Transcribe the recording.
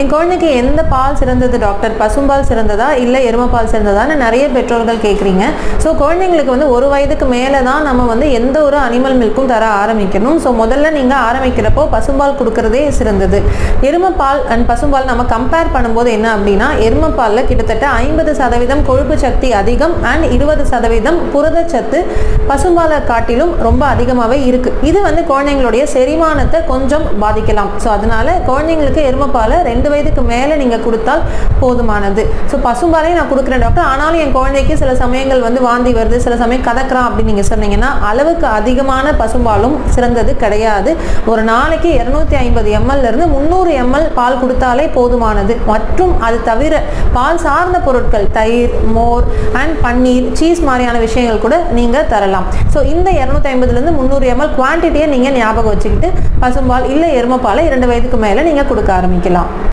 என் குழந்தைக்கு எந்த பால் சிறந்தது டாக்டர் பசும்பால் சிறந்ததா இல்லை எருமைப்பால் சிறந்ததான்னு நிறைய பெற்றோர்கள் கேட்குறீங்க ஸோ குழந்தைங்களுக்கு வந்து ஒரு வயதுக்கு மேலே தான் நம்ம வந்து எந்த ஒரு அனிமல் மில்க்கும் தர ஆரம்பிக்கணும் ஸோ முதல்ல நீங்கள் ஆரம்பிக்கிறப்போ பசும்பால் கொடுக்கறதே சிறந்தது எருமைப்பால் அண்ட் பசும்பால் நம்ம கம்பேர் பண்ணும்போது என்ன அப்படின்னா எருமைப்பாலில் கிட்டத்தட்ட ஐம்பது சதவீதம் கொழுப்பு சக்தி அதிகம் அண்ட் இருபது சதவீதம் புரதச்சத்து பசும்பாலை காட்டிலும் ரொம்ப அதிகமாகவே இருக்குது இது வந்து குழந்தைங்களுடைய செரிமானத்தை கொஞ்சம் பாதிக்கலாம் ஸோ அதனால குழந்தைங்களுக்கு எருமைப்பாலை ரெண்டு வயதுக்கு மேலே நீங்கள் கொடுத்தால் போதுமானது ஸோ பசும்பாலே நான் கொடுக்குறேன் டாக்டர் ஆனாலும் என் குழந்தைக்கு சில சமயங்கள் வந்து வாந்தி வருது சில சமயம் கதக்குறான் அப்படின்னு நீங்கள் சொன்னீங்கன்னா அளவுக்கு அதிகமான பசும்பாலும் சிறந்தது கிடையாது ஒரு நாளைக்கு இரநூத்தி ஐம்பது இருந்து முந்நூறு எம்எல் பால் கொடுத்தாலே போதுமானது மற்றும் அது தவிர பால் சார்ந்த பொருட்கள் தயிர் மோர் அண்ட் பன்னீர் சீஸ் மாதிரியான விஷயங்கள் கூட நீங்கள் தரலாம் ஸோ இந்த இரநூத்தி ஐம்பதுலேருந்து முந்நூறு எம்எல் குவான்டிட்டியை நீங்கள் ஞாபகம் வச்சுக்கிட்டு பசும்பால் இல்லை எருமைப்பாலை இரண்டு வயதுக்கு மேலே நீங்கள் கொடுக்க ஆரம்பிக்கலாம்